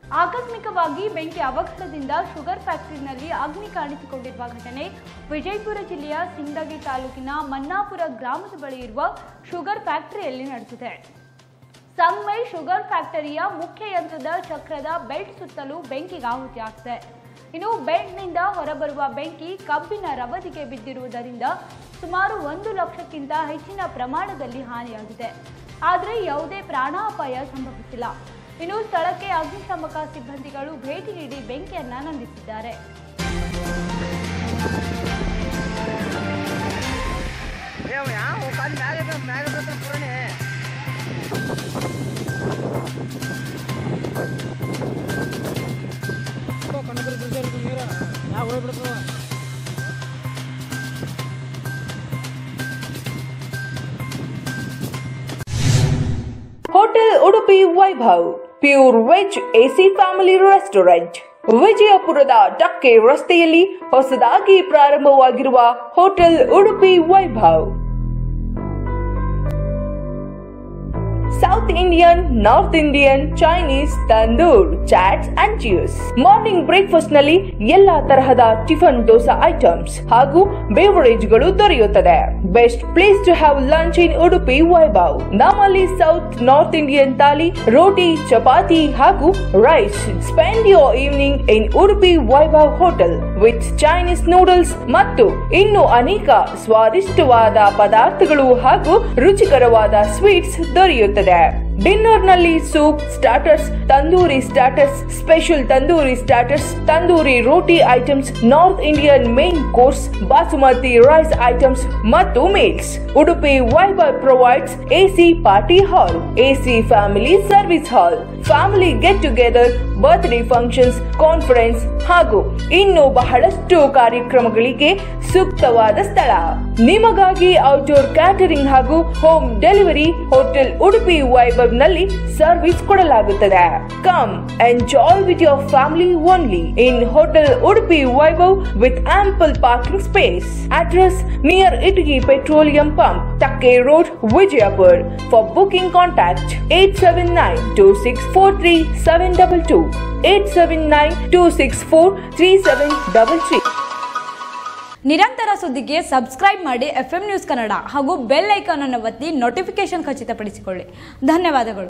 ಆಕಸ್ಮಿಕವಾಗಿ ಬೆಂಕಿ ಅವಘಡದಿಂದ ಶುಗರ್ ಫ್ಯಾಕ್ಟರಿನಲ್ಲಿ ಅಗ್ನಿ ಕಾಣಿಸಿಕೊಂಡಿರುವ ಘಟನೆ ವಿಜಯಪುರ ಜಿಲ್ಲೆಯ ಸಿಂದಗಿ ತಾಲೂಕಿನ ಮನ್ನಾಪುರ ಗ್ರಾಮದ ಬಳಿ ಇರುವ ಶುಗರ್ ಫ್ಯಾಕ್ಟರಿಯಲ್ಲಿ ನಡೆದಿದೆ ಸಂಗ್ಮೈ ಶುಗರ್ ಫ್ಯಾಕ್ಟರಿಯ ಮುಖ್ಯ ಯಂತ್ರದ ಚಕ್ರದ ಬೆಲ್ಟ್ ಸುತ್ತಲೂ ಬೆಂಕಿಗೆ ಆಹುತಿಯಾಗಿದೆ ಇನ್ನು ಬೆಲ್ಟ್ನಿಂದ ಹೊರಬರುವ ಬೆಂಕಿ ಕಬ್ಬಿನ ರವದಿಗೆ ಬಿದ್ದಿರುವುದರಿಂದ ಸುಮಾರು ಒಂದು ಲಕ್ಷಕ್ಕಿಂತ ಹೆಚ್ಚಿನ ಪ್ರಮಾಣದಲ್ಲಿ ಹಾನಿಯಾಗಿದೆ ಆದರೆ ಯಾವುದೇ ಪ್ರಾಣಾಪಾಯ ಸಂಭವಿಸಿಲ್ಲ ಇನ್ನು ಸ್ಥಳಕ್ಕೆ ಅಗ್ನಿಶಾಮಕ ಸಿಬ್ಬಂದಿಗಳು ಭೇಟಿ ನೀಡಿ ಬೆಂಕಿಯನ್ನ ನಂದಿಸಿದ್ದಾರೆ ಯಾವ ಕಾಲ್ ಮ್ಯಾಗ ಮ್ಯಾಗ ಪುರಾಣಿ ಯಾವ ಹೋಗ್ಬಿಡ್ತು hotel Udupi Vaibhav pure veg AC family restaurant ವಿಜಯಪುರದ ಡಕ್ಕೆ ರಸ್ತೆಯಲ್ಲಿ ಹೊಸದಾಗಿ ಪ್ರಾರಂಭವಾಗಿರುವ hotel Udupi Vaibhav south Indian north Indian Chinese tandoor chaats and juice morning breakfast ನಲ್ಲಿ ಎಲ್ಲಾ ತರಹದ ಟಿಫನ್ ದೋಸಾ ಐಟಮ್ಸ್ ಹಾಗೂ ಬೇವರೇಜ್ ಗಳು ದೊರೆಯುತ್ತದೆ best place to have lunch in Udupi Vaibhav ನಮ್ಮಲ್ಲಿ south north Indian thali roti chapati ಹಾಗೂ rice spend your evening in Udupi Vaibhav hotel with Chinese noodles ಮತ್ತು ಇನ್ನು ಅನೇಕ ಸ್ವಾದಿಷ್ಟವಾದ ಪದಾರ್ಥಗಳು ಹಾಗೂ ರುಚಿಕರವಾದ ಸ್ವೀಟ್ಸ್ ದೊರೆಯುತ್ತದೆ ಡಿನ್ನರ್ ನಲ್ಲಿ soup starters tandoori starters special tandoori starters tandoori roti items north Indian main course basmati rice items ಮತ್ತು meals Udupi Vaibhav provides AC party hall AC family service hall family get together birthday functions conference ಹಾಗೂ ಇನ್ನು ಬಹಳಷ್ಟು ಕಾರ್ಯಕ್ರಮಗಳಿಗೆ ಸೂಕ್ತವಾದ ಸ್ಥಳ ನಿಮಗಾಗಿ ಔಟ್ಡೋರ್ ಕ್ಯಾಟರಿಂಗ್ ಹಾಗೂ home delivery hotel Udupi Vaibhav ನಲ್ಲಿ ಸರ್ವಿಸ್ ಕೊಡಲಾಗುತ್ತದೆ come enjoy with your family only in hotel Udupi Vaibhav with ample parking space address near Itagi petroleum pump Takke road Vijayapur for booking contact eight seven nine two six four three seven double two eight seven nine two six four three seven double three ನಿರಂತರ ಸುದ್ದಿಗೆ subscribe ಮಾಡಿ F news Kannada ಹಾಗೂ bell icon ಅನ್ನು ಒತ್ತಿ notification ಖಚಿತಪಡಿಸಿಕೊಳ್ಳಿ ಧನ್ಯವಾದಗಳು